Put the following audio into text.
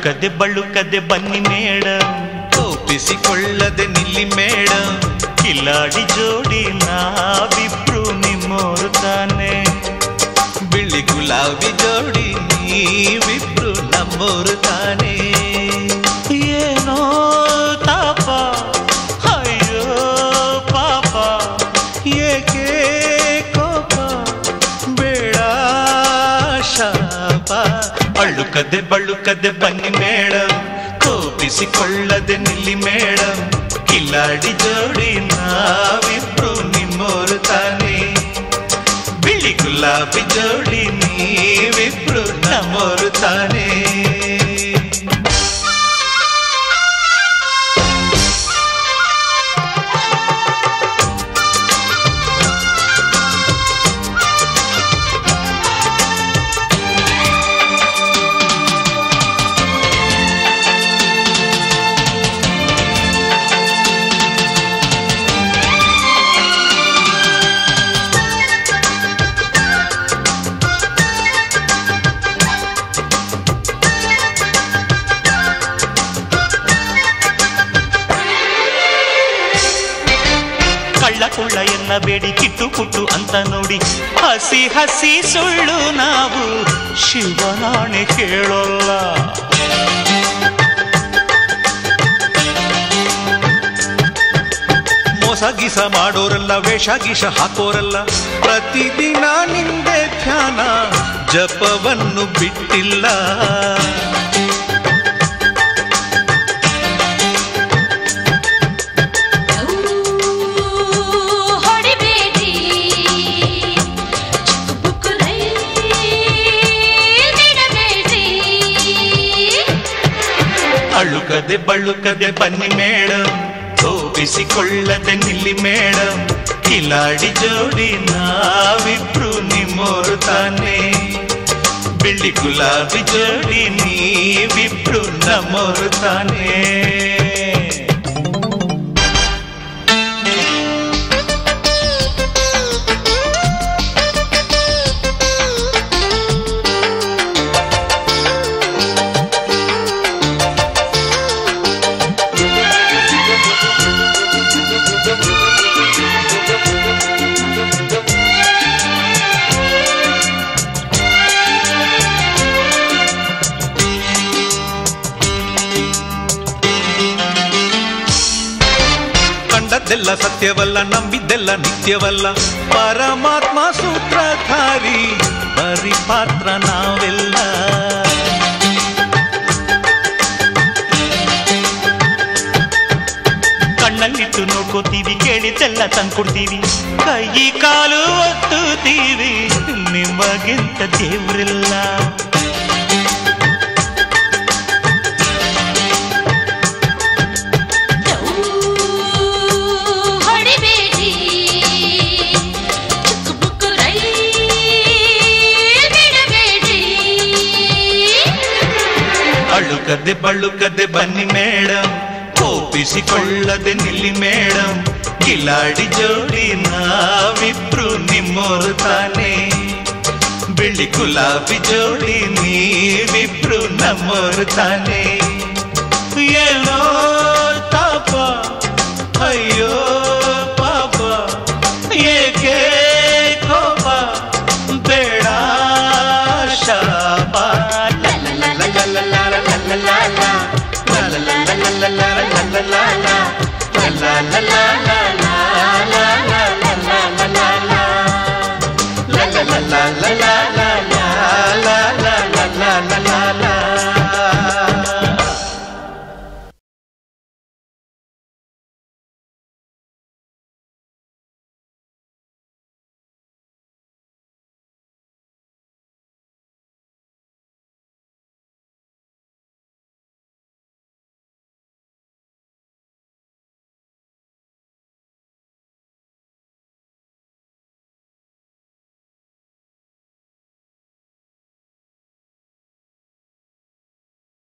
ಅಳುಕದೆ ಬಳುಕದೆ ಬನ್ನಿ ಮೇಡಮ್ ಒಪ್ಪಿಸಿಕೊಳ್ಳದೆ ನಿಲ್ಲಿ ಮೇಡಮ್ ಕಿಲಾಡಿ ಜೋಡಿ ನಾವಿಬ್ರು ನಿಮ್ಮೋರು ತಾನೆ ಬಿಳಿ ಗುಲಾಬಿ ಜೋಡಿ ನೀವಿಬ್ರು ನಮ್ಮೋರು ತಾನೇ ಏನೋ ತಾಪ ಅಯ್ಯೋ ಪಾಪ ಏಕೆ ಕೋಪ ಬೇಡ ಶಾಪ ಅಳುಕದೆ ಬಳುಕದೆ ಬನ್ನಿ ಮೇಡಮ್ ಕೋಪಿಸಿಕೊಳ್ಳದೆ ನಿಲ್ಲಿ ಮೇಡಮ್ ಕಿಲಾಡಿ ಜೋಡಿ ನಾವಿಬ್ರು ನಿಮ್ಮೋರು ತಾನೆ ಬಿಳಿ ಗುಲಾಬಿ ಜೋಡಿ ನೀವಿಬ್ರು ನಮ್ಮೋರು ತಾನೇ ಕಳ್ಳ ಕೊಳ್ಳ ಎನ್ನಬೇಡಿ ಕಿಟ್ಟು ಪುಟ್ಟು ಅಂತ ನೋಡಿ ಹಸಿ ಹಸಿ ಸುಳ್ಳು ನಾವು ಶಿವನಾಣೆ ಕೇಳೋಲ್ಲ ಮೋಸ ಗೀಸ ಮಾಡೋರಲ್ಲ ವೇಷ ಗೀಷ ಹಾಕೋರಲ್ಲ ಪ್ರತಿದಿನ ನಿಂದೆ ಧ್ಯಾನ ಜಪವನ್ನು ಬಿಟ್ಟಿಲ್ಲ ಹೊಡಿಬೇಡಿ ಚಿಕ್ಕಬುಕ್ಕು ರೈಲ್ ಬಿಡಬೇಡಿ ಅಳುಕದೆ ಬಳುಕದೆ ಬನ್ನಿ ಮೇಡಮ್ ಕೋಪಿಸಿಕೊಳ್ಳದೆ ನಿಲ್ಲಿ ಮೇಡಮ್ ಕಿಲಾಡಿ ಜೋಡಿ ನಾವಿಬ್ರು ನಿಮ್ಮೋರು ತಾನೆ ಬಿಳಿ ಗುಲಾಬಿ ಜೋಡಿ ನೀವಿಬ್ರು ನಮ್ಮೋರು ತಾನೇ ಕಂಡದ್ದೆಲ್ಲ ಸತ್ಯವಲ್ಲ ನಂಬಿದ್ದೆಲ್ಲ ನಿತ್ಯವಲ್ಲ ಪರಮಾತ್ಮ ಸೂತ್ರಧಾರಿ ಬರಿ ಪಾತ್ರ ನಾವೆಲ್ಲ ಕಣ್ಣಲ್ಲಿಟ್ಟು ನೋಡ್ಕೋತೀವಿ ಕೇಳಿದ್ದೆಲ್ಲ ತಂದ್ಕೊಡ್ತೀವಿ ಕೈ ಕಾಲು ಒತ್ತುತ್ತೀವಿ ನಿಮಗಿಂತ ದೇವ್ರಿಲ್ಲ ಹೊಡಿಬೇಡಿ ಚಿಕ್ಕಬುಕ್ಕು ರೈಲ್ ಬಿಡಬೇಡಿ ಅಳುಕದೆ ಬಳುಕದೆ ಬನ್ನಿ ಮೇಡಮ್ ಕೋಪಿಸಿಕೊಳ್ಳದೆ ನಿಲ್ಲಿ ಮೇಡಮ್ ಕಿಲಾಡಿ ಜೋಡಿ ನಾವಿಬ್ರು ನಿಮ್ಮೋರು ತಾನೆ ಬಿಳಿ ಗುಲಾಬಿ ಜೋಡಿ ನೀವಿಬ್ರು ನಮ್ಮೋರು ತಾನೆ ಏನು